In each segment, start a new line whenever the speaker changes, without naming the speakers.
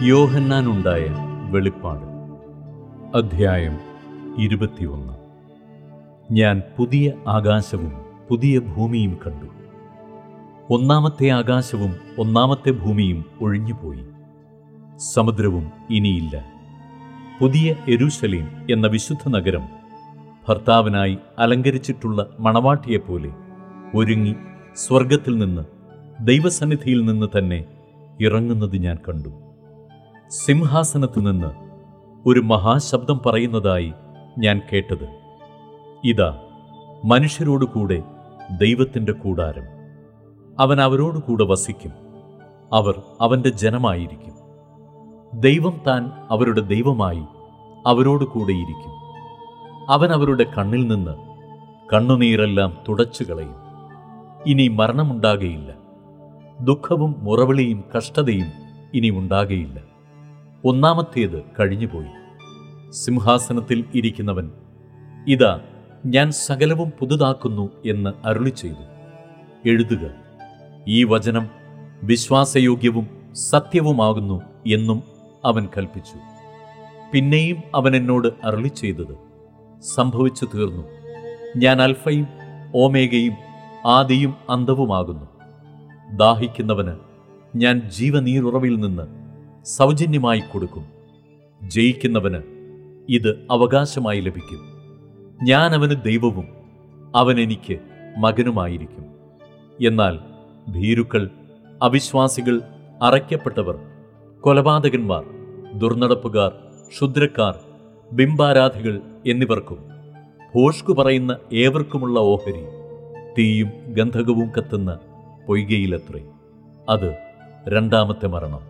യോഹന്നാനുണ്ടായ വെളിപ്പാട് അധ്യായം ഇരുപത്തിയൊന്ന് ഞാൻ പുതിയ ആകാശവും പുതിയ ഭൂമിയും കണ്ടു ഒന്നാമത്തെ ആകാശവും ഒന്നാമത്തെ ഭൂമിയും ഒഴിഞ്ഞുപോയി സമുദ്രവും ഇനിയില്ല പുതിയ എരുശലേം എന്ന വിശുദ്ധ നഗരം ഭർത്താവിനായി അലങ്കരിച്ചിട്ടുള്ള മണവാട്ടിയെപ്പോലെ ഒരുങ്ങി സ്വർഗത്തിൽ നിന്ന് ദൈവസന്നിധിയിൽ നിന്ന് തന്നെ ഇറങ്ങുന്നത് ഞാൻ കണ്ടു സിംഹാസനത്തു നിന്ന് ഒരു മഹാശബ്ദം പറയുന്നതായി ഞാൻ കേട്ടത് ഇതാ മനുഷ്യരോടു കൂടെ ദൈവത്തിൻ്റെ കൂടാരം അവൻ അവരോടു കൂടെ വസിക്കും അവർ അവൻ്റെ ജനമായിരിക്കും ദൈവം താൻ അവരുടെ ദൈവമായി അവരോടു കൂടെയിരിക്കും അവൻ അവരുടെ കണ്ണിൽ നിന്ന് കണ്ണുനീരെല്ലാം തുടച്ചു കളയും ഇനി മരണമുണ്ടാകയില്ല ദുഃഖവും മുറവിളിയും കഷ്ടതയും ഇനി ഉണ്ടാകയില്ല ഒന്നാമത്തേത് കഴിഞ്ഞുപോയി സിംഹാസനത്തിൽ ഇരിക്കുന്നവൻ ഇതാ ഞാൻ സകലവും പുതുതാക്കുന്നു എന്ന് അരുളി ചെയ്തു എഴുതുക ഈ വചനം വിശ്വാസയോഗ്യവും സത്യവുമാകുന്നു എന്നും അവൻ കൽപ്പിച്ചു പിന്നെയും അവൻ എന്നോട് അരുളി ചെയ്തത് സംഭവിച്ചു തീർന്നു ഞാൻ അൽഫയും ഓമേഗയും ആദിയും അന്തവുമാകുന്നു ദാഹിക്കുന്നവന് ഞാൻ ജീവനീരുറവിൽ നിന്ന് സൗജന്യമായി കൊടുക്കും ജയിക്കുന്നവന് ഇത് അവകാശമായി ലഭിക്കും ഞാൻ അവന് ദൈവവും അവൻ എനിക്ക് മകനുമായിരിക്കും എന്നാൽ ഭീരുക്കൾ അവിശ്വാസികൾ അറയ്ക്കപ്പെട്ടവർ കൊലപാതകന്മാർ ദുർനടപ്പുകാർ ക്ഷുദ്രക്കാർ ബിംബാരാധികൾ എന്നിവർക്കും ഭോഷ്കു പറയുന്ന ഏവർക്കുമുള്ള ഓഹരി തീയും ഗന്ധകവും കത്തുന്ന പൊയ്കയിലത്രേ അത് രണ്ടാമത്തെ മരണം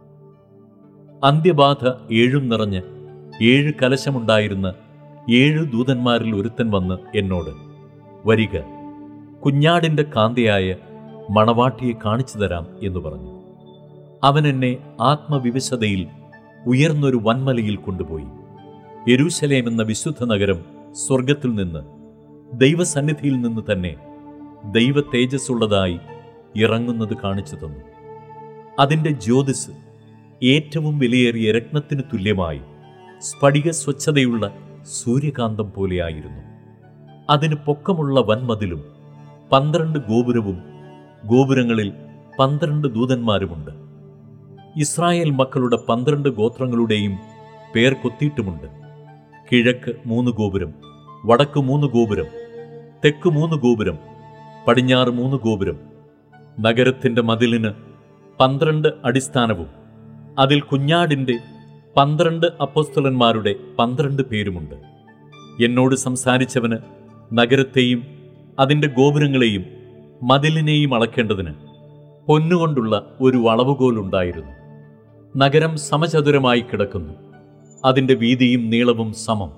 അന്ത്യബാധ ഏഴും നിറഞ്ഞ് ഏഴ് കലശമുണ്ടായിരുന്ന ഏഴ് ദൂതന്മാരിൽ ഒരുത്തൻ വന്ന് എന്നോട് വരിക കുഞ്ഞാടിൻ്റെ കാന്തയായ മണവാട്ടിയെ കാണിച്ചു തരാം എന്ന് പറഞ്ഞു അവൻ എന്നെ ആത്മവിവശതയിൽ ഉയർന്നൊരു വൻമലയിൽ കൊണ്ടുപോയി യെരൂശലേം എന്ന വിശുദ്ധ നഗരം സ്വർഗത്തിൽ നിന്ന് ദൈവസന്നിധിയിൽ നിന്ന് തന്നെ ദൈവ തേജസ്സുള്ളതായി ഇറങ്ങുന്നത് കാണിച്ചു തന്നു അതിൻ്റെ ജ്യോതിസ് ഏറ്റവും വിലയേറിയ രത്നത്തിന് തുല്യമായി സ്ഫടിക സ്വച്ഛതയുള്ള സൂര്യകാന്തം പോലെയായിരുന്നു അതിന് പൊക്കമുള്ള വൻമതിലും പന്ത്രണ്ട് ഗോപുരവും ഗോപുരങ്ങളിൽ പന്ത്രണ്ട് ദൂതന്മാരുമുണ്ട് ഇസ്രായേൽ മക്കളുടെ പന്ത്രണ്ട് ഗോത്രങ്ങളുടെയും പേർ കൊത്തിയിട്ടുമുണ്ട് കിഴക്ക് മൂന്ന് ഗോപുരം വടക്ക് മൂന്ന് ഗോപുരം തെക്ക് മൂന്ന് ഗോപുരം പടിഞ്ഞാറ് മൂന്ന് ഗോപുരം നഗരത്തിൻ്റെ മതിലിന് പന്ത്രണ്ട് അടിസ്ഥാനവും അതിൽ കുഞ്ഞാടിൻ്റെ പന്ത്രണ്ട് അപ്പോസ്തലന്മാരുടെ പന്ത്രണ്ട് പേരുമുണ്ട് എന്നോട് സംസാരിച്ചവന് നഗരത്തെയും അതിൻ്റെ ഗോപുരങ്ങളെയും മതിലിനെയും അളക്കേണ്ടതിന് പൊന്നുകൊണ്ടുള്ള ഒരു വളവുകോലുണ്ടായിരുന്നു നഗരം സമചതുരമായി കിടക്കുന്നു അതിൻ്റെ വീതിയും നീളവും സമം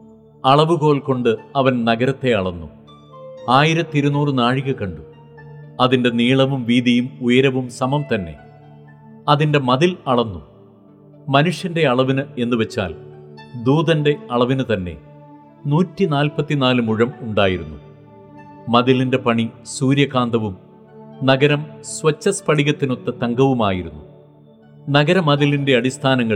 അളവുകോൽ കൊണ്ട് അവൻ നഗരത്തെ അളന്നു ആയിരത്തിരുന്നൂറ് നാഴിക കണ്ടു അതിൻ്റെ നീളവും വീതിയും ഉയരവും സമം തന്നെ അതിൻ്റെ മതിൽ അളന്നു മനുഷ്യന്റെ അളവിന് എന്ന് വെച്ചാൽ ദൂതന്റെ അളവിന് തന്നെ നൂറ്റി നാൽപ്പത്തിനാല് മുഴം ഉണ്ടായിരുന്നു മതിലിന്റെ പണി സൂര്യകാന്തവും നഗരം സ്വച്ഛ സ്ഫടികത്തിനൊത്ത തങ്കവുമായിരുന്നു നഗരമതിലിന്റെ അടിസ്ഥാനങ്ങൾ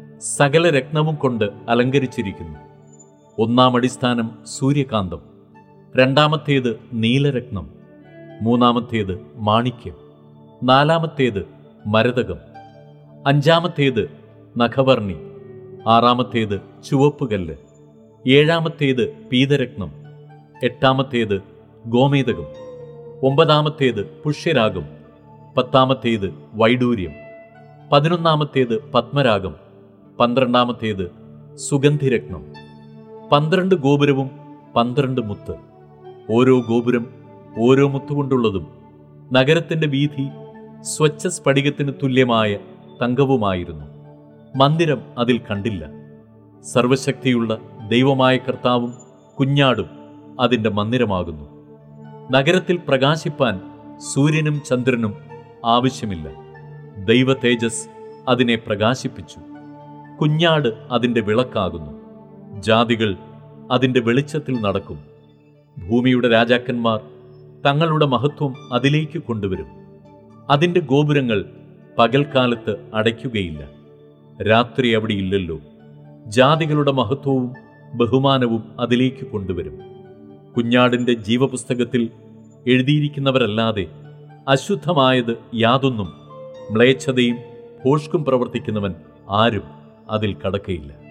സകല രത്നവും കൊണ്ട് അലങ്കരിച്ചിരിക്കുന്നു ഒന്നാം അടിസ്ഥാനം സൂര്യകാന്തം രണ്ടാമത്തേത് നീലരത്നം മൂന്നാമത്തേത് മാണിക്യം നാലാമത്തേത് മരതകം അഞ്ചാമത്തേത് നഖവർണി ആറാമത്തേത് ചുവപ്പുകല്ല് ഏഴാമത്തേത് പീതരത്നം എട്ടാമത്തേത് ഗോമേതകം ഒമ്പതാമത്തേത് പുഷ്യരാഗം പത്താമത്തേത് വൈഡൂര്യം പതിനൊന്നാമത്തേത് പത്മരാഗം പന്ത്രണ്ടാമത്തേത് സുഗന്ധിരത്നം പന്ത്രണ്ട് ഗോപുരവും പന്ത്രണ്ട് മുത്ത് ഓരോ ഗോപുരം ഓരോ മുത്തുകൊണ്ടുള്ളതും നഗരത്തിൻ്റെ വീതി സ്വച്ഛ സ്ഫടികത്തിന് തുല്യമായ തങ്കവുമായിരുന്നു മന്ദിരം അതിൽ കണ്ടില്ല സർവശക്തിയുള്ള ദൈവമായ കർത്താവും കുഞ്ഞാടും അതിൻ്റെ മന്ദിരമാകുന്നു നഗരത്തിൽ പ്രകാശിപ്പാൻ സൂര്യനും ചന്ദ്രനും ആവശ്യമില്ല ദൈവ തേജസ് അതിനെ പ്രകാശിപ്പിച്ചു കുഞ്ഞാട് അതിൻ്റെ വിളക്കാകുന്നു ജാതികൾ അതിൻ്റെ വെളിച്ചത്തിൽ നടക്കും ഭൂമിയുടെ രാജാക്കന്മാർ തങ്ങളുടെ മഹത്വം അതിലേക്ക് കൊണ്ടുവരും അതിൻ്റെ ഗോപുരങ്ങൾ പകൽക്കാലത്ത് അടയ്ക്കുകയില്ല രാത്രി അവിടെ ഇല്ലല്ലോ ജാതികളുടെ മഹത്വവും ബഹുമാനവും അതിലേക്ക് കൊണ്ടുവരും കുഞ്ഞാടിന്റെ ജീവപുസ്തകത്തിൽ എഴുതിയിരിക്കുന്നവരല്ലാതെ അശുദ്ധമായത് യാതൊന്നും മ്ലേച്ഛതയും ഭോഷ്കും പ്രവർത്തിക്കുന്നവൻ ആരും അതിൽ കടക്കയില്ല